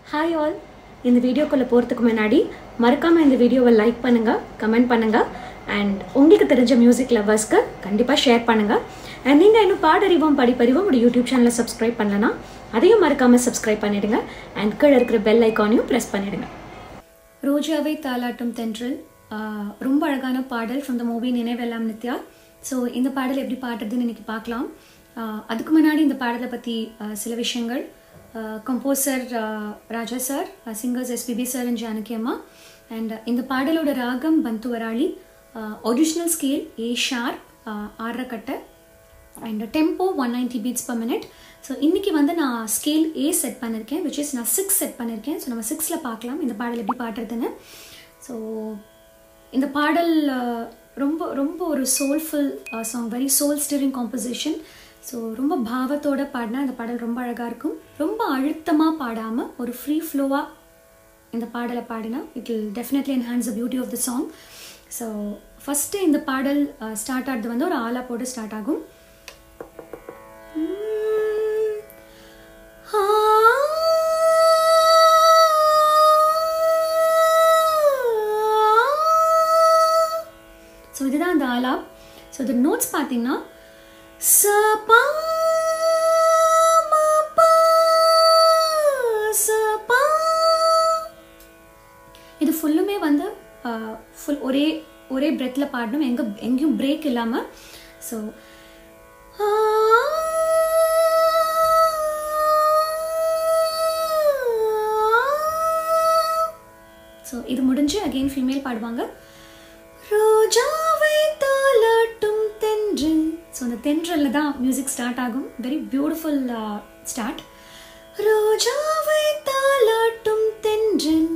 Hi all இந்த வீடியோக்குள்ளே போகிறதுக்கு முன்னாடி மறக்காமல் இந்த வீடியோவை லைக் பண்ணுங்கள் கமெண்ட் பண்ணுங்கள் அண்ட் உங்களுக்கு தெரிஞ்ச மியூசிக் லவர்ஸ்க்கு கண்டிப்பாக ஷேர் பண்ணுங்கள் அண்ட் நீங்கள் இன்னும் பாடறிவோம் படிப்பறிவோம் ஒரு யூடியூப் சேனலை சப்ஸ்கிரைப் பண்ணலனா அதையும் மறக்காமல் சப்ஸ்கிரைப் பண்ணிடுங்க அண்ட் கீழே இருக்கிற பெல் ஐக்கானையும் ப்ரெஸ் பண்ணிடுங்க ரோஜாவை தாலாட்டும் தென்றல் ஆஹ் ரொம்ப அழகான பாடல் ஃப்ரம் த மூவி நினைவெல்லாம் நித்யா ஸோ இந்த பாடல் எப்படி பாடுறதுன்னு இன்னைக்கு பார்க்கலாம் ஆஹ் அதுக்கு முன்னாடி இந்த பாடலை பற்றி சில விஷயங்கள் composer Raja sir singers SPB sir and Janaki அம்மா அண்ட் இந்த பாடலோட ராகம் Panthuvarali original scale A sharp ஆறக்கட்டை and tempo one ninety beats per minute so இன்றைக்கி வந்து நான் ஸ்கேல் ஏ செட் பண்ணியிருக்கேன் விச் இஸ் நான் சிக்ஸ் செட் பண்ணியிருக்கேன் ஸோ நம்ம சிக்ஸில் பார்க்கலாம் இந்த பாடல் எப்படி பாடுறதுன்னு ஸோ இந்த பாடல் அஹ், ரொம்ப ரொம்ப ஒரு soulful song very soul stirring composition so ரொம்ப பாவத்தோட பாடினா இந்த பாடல் ரொம்ப அழகாக இருக்கும் ரொம்ப அழுத்தமாக பாடாமல் ஒரு ஃப்ரீ ஃப்ளோவாக இந்த பாடலை பாடினா it will definitely enhance the beauty of the song so first இந்த பாடல் ஸ்டார்ட் ஆகிறது வந்து ஒரு ஆலா போட்டு ஸ்டார்ட் ஆகும் ஸோ இதுதான் அந்த ஆலா ஸோ இது நோட்ஸ் பார்த்தீங்கன்னா ச பா ம ப ச பா இது ஃபுல்லுமே வந்து ஃபுல் ஒரே ஒரே பிரெத்தில் பாடணும் எங்கே எங்கேயும் பிரேக் இல்லாமல் ஸோ ஸோ இது முடிஞ்சு அகெயின் ஃபீமேல் பாடுவாங்க ரோஜாவை தாலாட்டும் தென்றல் ஸோ அந்த தென்றலில் தான் மியூசிக் ஸ்டார்ட் ஆகும் வெரி பியூட்டிஃபுல் ஸ்டார்ட் ரோஜாவை தாலாட்டும் தென்றல்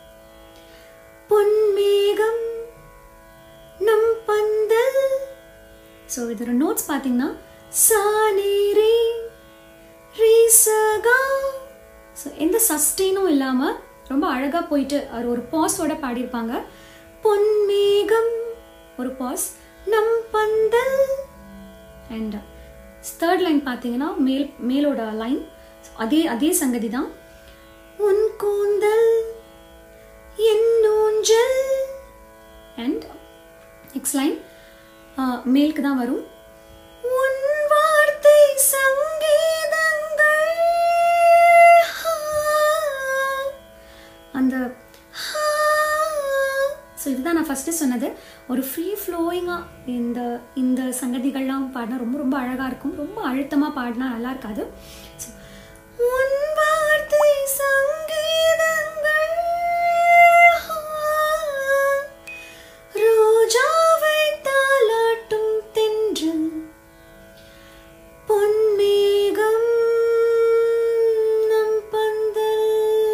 பொன்மேகம் நம் பந்தல் ஸோ இதோட நோட்ஸ் பார்த்தீங்கன்னா சானேரே ரீசகா ஸோ எந்த சஸ்டெயினும் இல்லாமல் ரொம்ப அழகாக போயிட்டு அவர் ஒரு பாஸோட பாடியிருப்பாங்க பொன்மேகம் ஒரு பாஸ் நம் பந்தல் அண்ட் தேர்ட் லைன் பார்த்தீங்கன்னா மேல் மேலோட லைன் அதே அதே சங்கதி தான் உன் கூந்தல் என் ஊஞ்சல் அண்ட் நெக்ஸ்ட் லைன் மேலுக்கு தான் வரும் உன் வார்த்தை சங்கீதங்கள் அந்த ஸோ இதுதான் நான் ஃபஸ்ட்டு சொன்னது ஒரு ஃப்ரீ ஃப்ளோயிங்காக இந்த இந்த சங்கதிகள்லாம் பாடினா ரொம்ப ரொம்ப அழகாக இருக்கும் ரொம்ப அழுத்தமாக பாடினா நல்லா இருக்காது ஸோ உன் வார்த்தை சங்கீதங்கள் ரோஜாவை தாலாட்டும் தென்றல் பொன்மேகம் நம் பந்தல்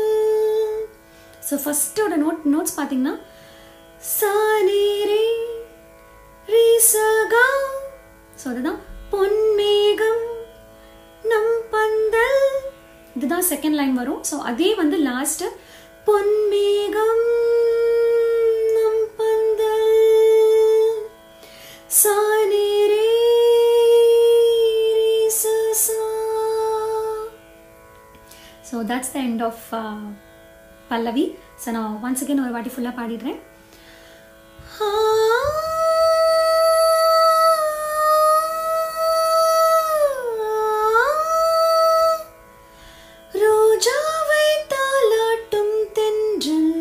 ஸோ ஃபஸ்ட்டோட நோட் நோட்ஸ் பார்த்தீங்கன்னா சானேரே ரீசகா ஸோ அதுதான் பொன்மேகம் நம் பந்தல் இதுதான் செகண்ட் லைன் வரும் ஸோ அதே வந்து லாஸ்ட் பொன்மேகம் நம் பந்தல் சானேரே ரீசசா so that's the end of pallavi so நான் ஒன்ஸ் அகேன் ஒரு வாட்டி ஃபுல்லாக பாடிடுறேன் ரோஜாவை தாலாட்டும் தென்றல்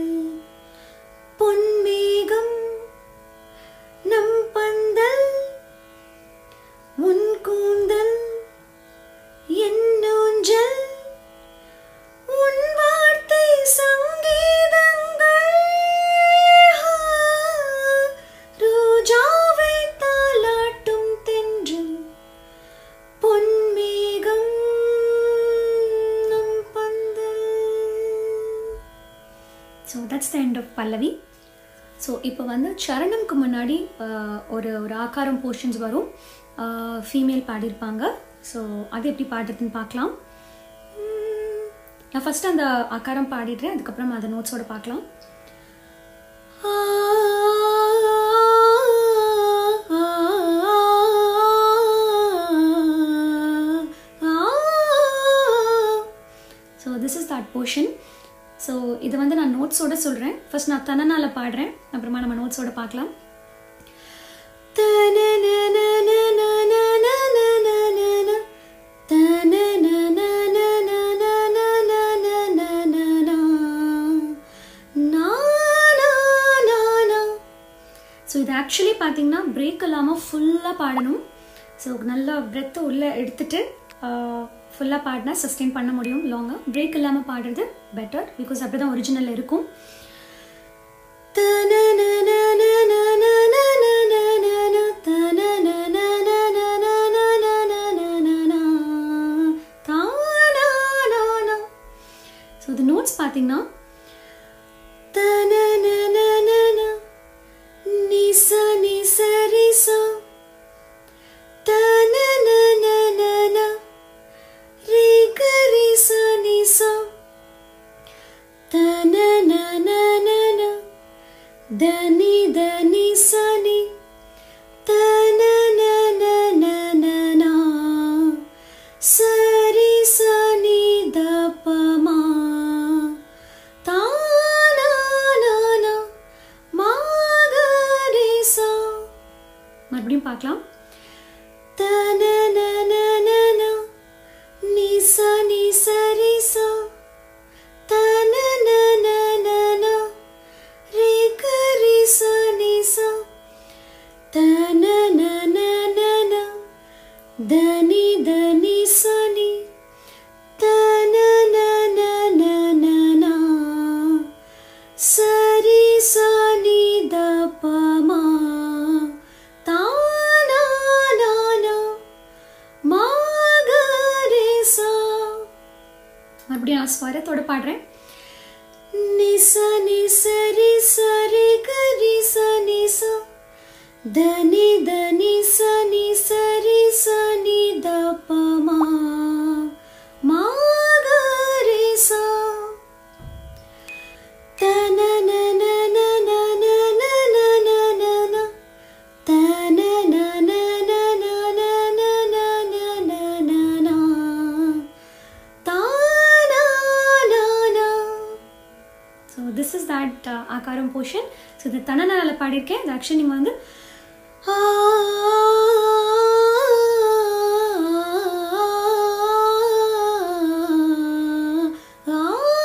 பொன்மேகம் நம் பந்தல் உன் கூந்தல் என் ஊஞ்சல் உன் வார்த்தை சங்கீதங்கள் ரோஜாவை தாலாட்டும் தென்றல் பொன்மேகம் நம் பந்தல் so that's the end of pallavi so இப்போ வந்து சரணம்க்கு முன்னாடி ஆஹ், ஒரு ஒரு ஆகாரம் போர்ஷன்ஸ் வரும் ஃபீமேல் பாடியிருப்பாங்க ஸோ அது எப்படி பாடுறதுன்னு பார்க்கலாம் உம், நான் ஃபஸ்ட் அந்த ஆகாரம் பாடிடுறேன் அதுக்கப்புறம் அதை நோட்ஸோட பார்க்கலாம் so this is that portion so இது வந்து நான் நோட்ஸோட சொல்கிறேன் ஃபர்ஸ்ட் நான் தனனால பாடுறேன் அப்புறமா நம்ம நோட்ஸோட பார்க்கலாம் ஸோ இது ஆக்சுவலி பார்த்தீங்கன்னா பிரேக் இல்லாமல் ஃபுல்லாக பாடணும் ஸோ நல்லா பிரெத்தை உள்ளே எடுத்துட்டு ஃபுல்லாக பாடினா சஸ்டெயின் பண்ண முடியும் லாங்காக பிரேக் இல்லாமல் பாடுறது பெட்டர் பிகாஸ் அப்படி தான் ஒரிஜினல் இருக்கும் ஸோ இது நோட்ஸ் பார்த்தீங்கன்னா நிச நிச ரிசா தனனனனன ரி கரி ச நிசா தனனனனன தனி தனி சனி தனனனனன சரி சனி தபமா தானானான மாகரிசா மறுபடியும் பார்க்கலாம் தனனனனன நிச நிச ரிசா தனனனனன ரி கரி ச நிசா தனனனனன தனி தனி சனி தனனனனன சரி சனி தபமா தானானான மாகரிசா மறுபடியும் நான் ஸ்வரத்தோட பாடுறேன் நிச நிச ரி சரி கரி ச நிச தனி தனி சனி சரி சனி தபமா மாகரிசா தனனனனனனனனனன தனனனனனனனனனனன தானானானா so this is that akaram portion so இது தனனால பாடியிருக்கேன் இது ஆக்சுவலி நீங்கள் வந்து ஆ, ஆ,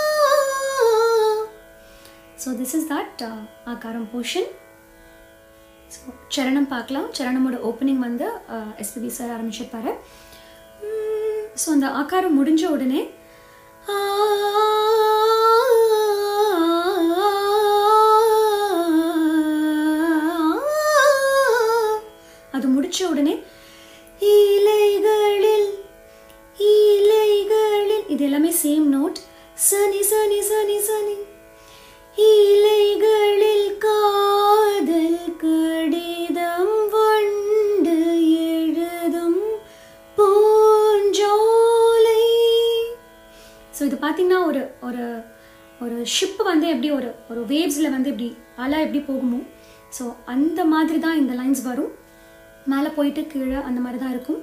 so this is that akaram portion so சரணம் பார்க்கலாம் சரணமோட ஓப்பனிங் வந்து எஸ்பிபி சார் ஆரம்பிச்சிருப்பாரு ஸோ அந்த ஆகாரம் முடிஞ்ச உடனே ஆ, அது முடிச்ச உடனே இலைகளில் இலைகளில் இது எல்லாமே சேம் நோட் சனி சனி சனி சனி இலைகளில் காதல் கடிதம் வண்டு எழுதும் பூஞ்சோலை ஸோ இது பார்த்தீங்கன்னா ஒரு ஒரு ஒரு ஷிப் வந்து எப்படி ஒரு ஒரு வேவ்ஸில் வந்து இப்படி அலை எப்படி போகுமோ ஸோ அந்த மாதிரி தான் இந்த லைன்ஸ் வரும் மேலே போயிட்டு கீழே அந்த மாதிரி தான் இருக்கும்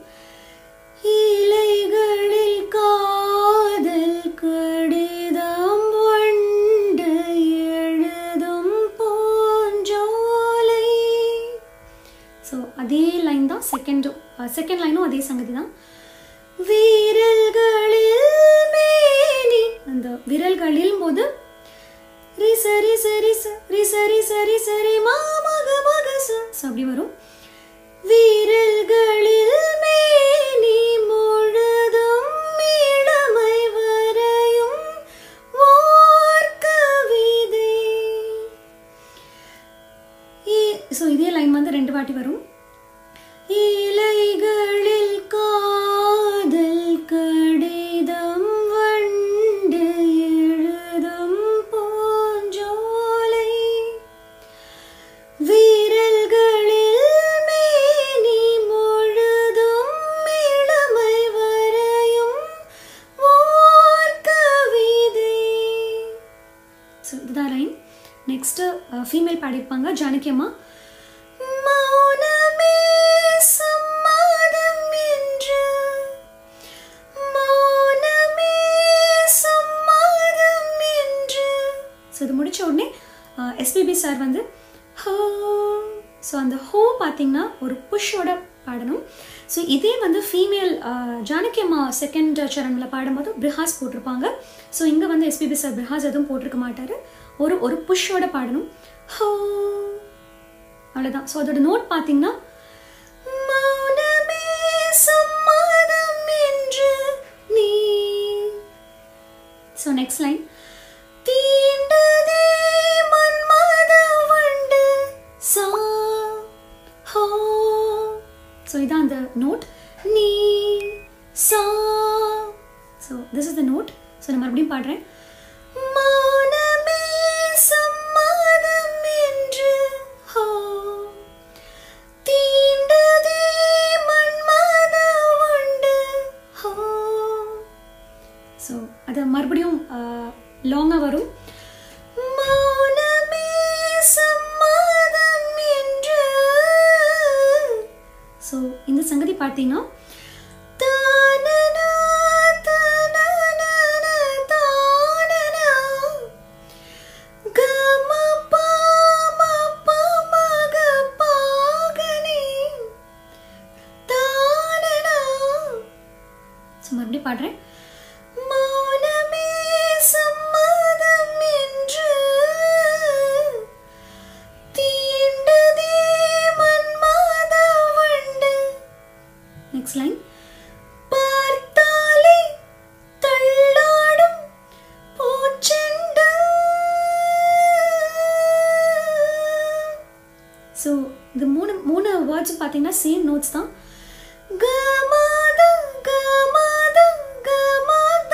இலைகளில் காதல் கடிதம் வண்டு எழுதும் பூஞ்சோலை ஸோ அதே லைன் தான் செகண்டும் செகண்ட் லைனும் அதே சங்கதி தான் வீரல்களில் மேனி அந்த விரல்களில் போது ரி சரி சரி சரி சரி சரி சரி மா மக மக ச So, அப்படி வரும் வீரல்களில் மேனி முழுதும் இளமை வரையும் ஓர் கவிதை ஸோ இதே லைன் வந்து ரெண்டு வாட்டி வரும் இலைகளில் காதல் கடிதம் வண்டு எழுதும் பூஞ்சோலை வீரல்களில் மேனி முழுதும் இளமை வரையும் ஓர் கவிதை ஸோ இதுதான் லைன் நெக்ஸ்ட் ஃபீமேல் பாடியிருப்பாங்க ஜானகி அம்மா மௌனமே சம்மதம் என்று மௌனமே சம்மதம் என்று எஸ்பிபி சார் வந்து ஹோ ஸோ அந்த ஹோ பார்த்தீங்கன்னா ஒரு புஷ்ஷோட பாடணும் ஸோ இதே வந்து ஃபீமேல் ஜானகி அம்மா செகண்ட் சரணில் பாடும்போது பிரிஹாஸ் போட்டிருப்பாங்க ஸோ இங்கே வந்து எஸ்பிபி சார் பிரிஹாஸ் எதுவும் போட்டிருக்க மாட்டார் ஒரு ஒரு புஷ்ஷோட பாடணும் ஹோ அவ்வளோதான் ஸோ அதோட நோட் பார்த்தீங்கன்னா மௌனமே சம்மதம் என்று நீ ஸோ நெக்ஸ்ட் லைன் தீண்டதே மன்மத வண்டு சா ஹோ ஸோ இதான் அந்த நோட் நீ சா so this is the note so நான் மறுபடியும் பாடுறேன் மௌனமே சம்மதம் என்று ஹோ தீண்டதே மன்மத வண்டு ஹோ ஸோ அது மறுபடியும் லாங்காக வரும் மௌனமே சம்மதம் என்று ஸோ இந்த சங்கதி பார்த்தீங்கன்னா தானனா, தானனா, தானனா, கம பாம பமக பாகனே, தானனா. ஸோ மறுபடியும் பாடுறேன் மௌனமே சம்மதம் என்று தீண்டதே மன்மத வண்டு நெக்ஸ்ட் லைன் பார்த்தாலே தள்ளாடும் பூச்செண்டு ஸோ இது மூணு மூணு வேர்ட்ஸ் பார்த்தீங்கன்னா சேம் நோட்ஸ் தான் கமாத கமாத கமாத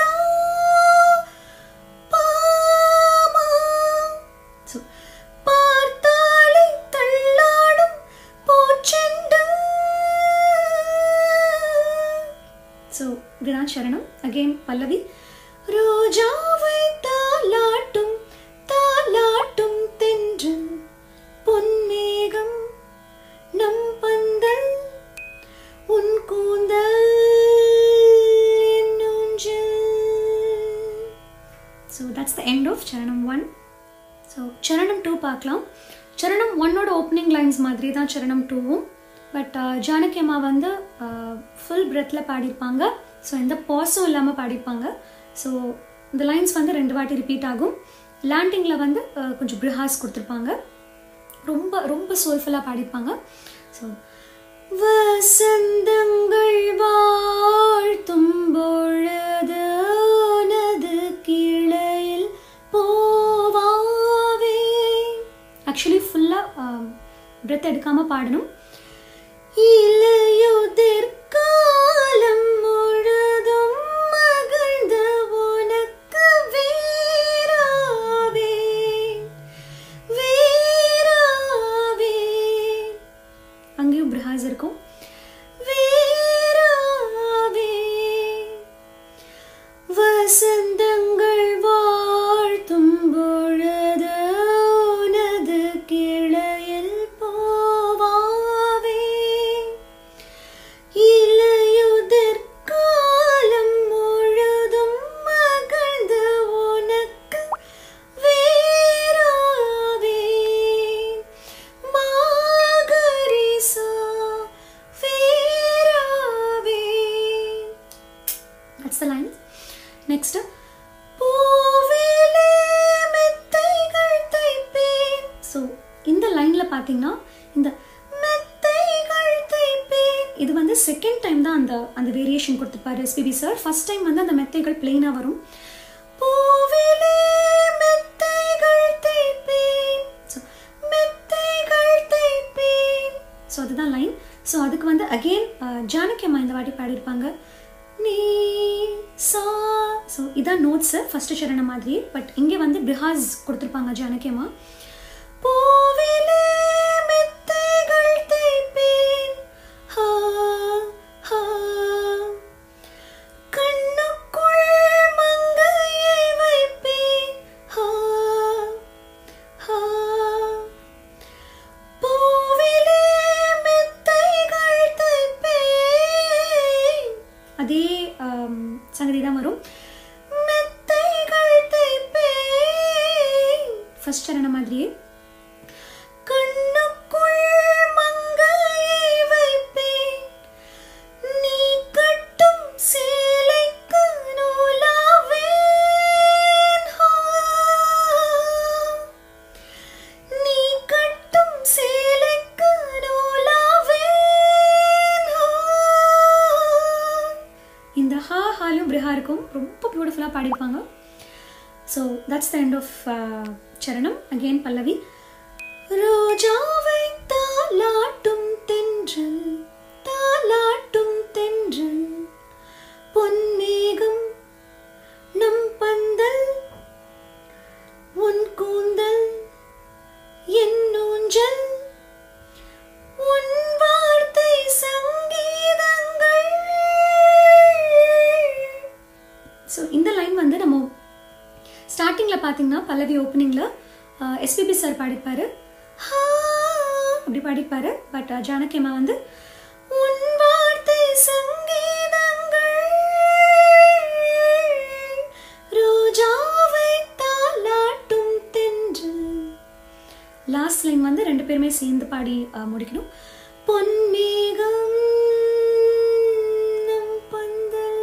பாமா ஸோ பார்த்தாலே தள்ளாடும் பூச்செண்டு ஸோ இதுதான் சரணம் அகெயின் பல்லவி ரோஜாவை தாலாட்டும் தாலாட்டும் தென்றல் பொன்மேகம் நம் பந்தல் உன் கூந்தல் என் ஊஞ்சல் so that's the end of charanam one so charanam two பார்க்கலாம் சரணம் ஒன்னோட ஓப்பனிங் லைன்ஸ் மாதிரி தான் சரணம் டூவும் பட் ஜானகி அம்மா வந்து ஃபுல் பிரெத்தில் பாடியிருப்பாங்க ஸோ எந்த பாஸும் இல்லாமல் பாடியிருப்பாங்க ஸோ இந்த லைன்ஸ் வந்து ரெண்டு வாட்டி ரிப்பீட் ஆகும் லேண்டிங்கில் வந்து uh, கொஞ்சம் பிரிஹாஸ் கொடுத்துருப்பாங்க ரொம்ப ரொம்ப சோல்ஃபுல்லாக பாடியிருப்பாங்க ஸோ வசந்தங்கள் வாழ்த்தும் பொழுது உனது கிளையில் போவாவே ஆக்சுவலி ஃபுல்லாக பிரெத் எடுக்காமல் பாடணும் இளையுதிர் காலம் முழுதும் மகிழ்ந்த உனக்கு வீராவே வீராவே அங்கேயும் பிரஹாஸ் இருக்கும் வீராவே வசந்தங்கள் வாழ்த்தும் பொழுது உனது கிளையில் போவாவே இளையுதிர் காலம் முழுதும் மகிழ்ந்து உனக்கு வீராவே மாகரிசா வீராவே That's the line. Next. பூவிலே மெத்தைகள் தைப்பேன் ஸோ இந்த லைனில் பார்த்தீங்கன்னா இந்த மெத்தைகள் தைப்பேன் இது வந்து செகண்ட் டைம் தான் அந்த அந்த வேரியேஷன் கொடுத்துருப்பாரு எஸ்பிபி சார் ஃபர்ஸ்ட் டைம் வந்து அந்த மெத்தைகள் பிளெயினாக வரும் பூவிலே மெத்தைகள் தைப்பேன் ஸோ மெத்தைகள் தைப்பேன் ஸோ அதுதான் லைன் ஸோ அதுக்கு வந்து அகெயின் ஜானகி அம்மா இந்த வாட்டி பாடியிருப்பாங்க நீ சா ஸோ இதான் நோட்ஸு ஃபஸ்ட்டு சரண மாதிரி பட் இங்கே வந்து பிரிஹாஸ் கொடுத்துருப்பாங்க ஜானகி அம்மா பூவிலே மெத்தைகள் தைப்பேன் ஹா ஹா கண்ணுக்குள் மங்கையை வைப்பேன் ஹா ஹா பூவிலே மெத்தைகள் தைப்பேன் அதே ஆம், சங்கதி தான் வரும் மெத்தைகள் தைப்பேன் ஃபர்ஸ்ட் சரண மாதிரியே இந்த ஹா ஹாலும் பிரிஹாருக்கும் ரொம்ப பியூட்டிஃபுல்லாக பாடியிருப்பாங்க so that's the end of charanam again pallavi ரோஜாவை தாலாட்டும் தென்றல் தாலாட்டும் தென்றல் பொன்மேகம் நம் பந்தல் உன் கூந்தல் என் ஊஞ்சல் உன் வார்த்தை சங்கீதங்கள் ஸோ இந்த லைன் வந்து நம்ம ஸ்டார்டிங்கில் பார்த்தீங்கன்னா பல்லவி ஓப்பனிங்கில் எஸ்பிபி சார் பாடிப்பாரு "ஹா" அப்படி பாடிப்பாரு பட் ஜானகி அம்மா வந்து உன் வார்த்தை சங்கீதங்கள் ரோஜாவை தாலாட்டும் தென்றல் லாஸ்ட் லைன் வந்து ரெண்டு பேருமே சேர்ந்து பாடி அஹ், முடிக்கணும் பொன்மேகம் நம் பந்தல்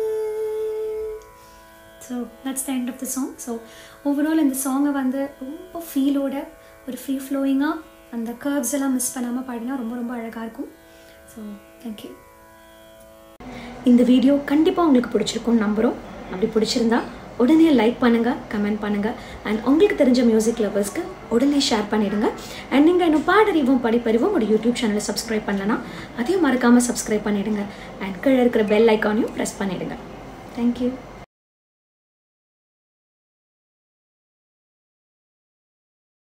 so that's the end of the song so overall இந்த சாங்கை வந்து ரொம்ப ஃபீலோட ஒரு ஃப்ரீ ஃப்ளோயிங்காக அந்த கர்வ்ஸ் எல்லாம் மிஸ் பண்ணாமல் பாடினா ரொம்ப ரொம்ப அழகாக இருக்கும் ஸோ தேங்க்யூ இந்த வீடியோ கண்டிப்பாக உங்களுக்கு பிடிச்சிருக்கும்னு நம்புகிறோம் அப்படி பிடிச்சிருந்தா உடனே லைக் பண்ணுங்கள் கமெண்ட் பண்ணுங்கள் அண்ட் உங்களுக்கு தெரிஞ்ச மியூசிக் லவர்ஸ்க்கு உடனே ஷேர் பண்ணிடுங்க அண்ட் நீங்கள் இன்னும் பாடறிவும் படிப்பறிவும் ஒரு யூடியூப் சேனலை சப்ஸ்கிரைப் பண்ணலனா அதையும் மறக்காமல் சப்ஸ்கிரைப் பண்ணிடுங்க அண்ட் கீழே இருக்கிற பெல் ஐக்கானையும் ப்ரெஸ் பண்ணிடுங்க தேங்க்யூ